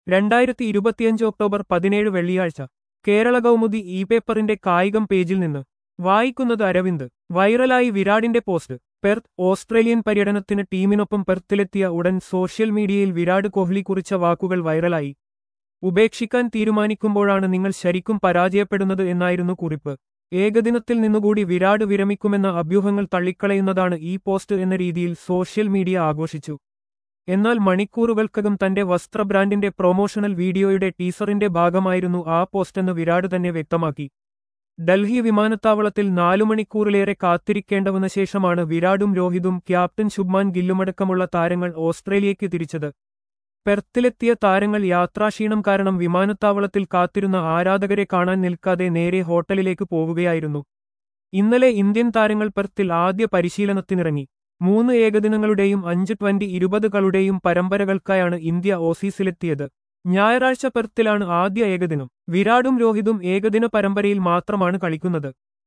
രണ്ടായിരത്തി ഇരുപത്തിയഞ്ച് ഒക്ടോബർ പതിനേഴ് വെള്ളിയാഴ്ച കേരള കൗമുദി ഇ പേപ്പറിന്റെ കായികം പേജിൽ നിന്ന് വായിക്കുന്നത് അരവിന്ദ് വൈറലായി വിരാടിന്റെ പോസ്റ്റ് പെർത്ത് ഓസ്ട്രേലിയൻ പര്യടനത്തിന് ടീമിനൊപ്പം പെർത്തിലെത്തിയ ഉടൻ സോഷ്യൽ മീഡിയയിൽ വിരാട് കോഹ്ലി കുറിച്ച വാക്കുകൾ വൈറലായി ഉപേക്ഷിക്കാൻ തീരുമാനിക്കുമ്പോഴാണ് നിങ്ങൾ ശരിക്കും പരാജയപ്പെടുന്നത് എന്നായിരുന്നു കുറിപ്പ് ഏകദിനത്തിൽ നിന്നുകൂടി വിരാട് വിരമിക്കുമെന്ന അഭ്യൂഹങ്ങൾ തള്ളിക്കളയുന്നതാണ് ഈ പോസ്റ്റ് എന്ന രീതിയിൽ സോഷ്യൽ മീഡിയ ആഘോഷിച്ചു എന്നാൽ മണിക്കൂറുകൾക്കകം തന്റെ വസ്ത്ര ബ്രാൻഡിന്റെ പ്രൊമോഷണൽ വീഡിയോയുടെ ടീസറിന്റെ ഭാഗമായിരുന്നു ആ പോസ്റ്റെന്ന് വിരാട് തന്നെ വ്യക്തമാക്കി ഡൽഹി വിമാനത്താവളത്തിൽ നാലു മണിക്കൂറിലേറെ കാത്തിരിക്കേണ്ടവന്ന ശേഷമാണ് വിരാടും രോഹിതും ക്യാപ്റ്റൻ ശുഭ്മാൻ ഗില്ലുമടക്കമുള്ള താരങ്ങൾ ഓസ്ട്രേലിയയ്ക്ക് തിരിച്ചത് പെർത്തിലെത്തിയ താരങ്ങൾ യാത്രാക്ഷീണം കാരണം വിമാനത്താവളത്തിൽ കാത്തിരുന്ന ആരാധകരെ കാണാൻ നിൽക്കാതെ നേരെ ഹോട്ടലിലേക്ക് പോവുകയായിരുന്നു ഇന്നലെ ഇന്ത്യൻ താരങ്ങൾ പെർത്തിൽ ആദ്യ പരിശീലനത്തിനിറങ്ങി മൂന്ന് ഏകദിനങ്ങളുടെയും അഞ്ച് ട്വന്റി ഇരുപതുകളുടെയും പരമ്പരകൾക്കായാണ് ഇന്ത്യ ഓസീസിലെത്തിയത് ഞായറാഴ്ച പെർത്തിലാണ് ആദ്യ ഏകദിനം വിരാടും രോഹിതും ഏകദിന പരമ്പരയിൽ മാത്രമാണ് കളിക്കുന്നത്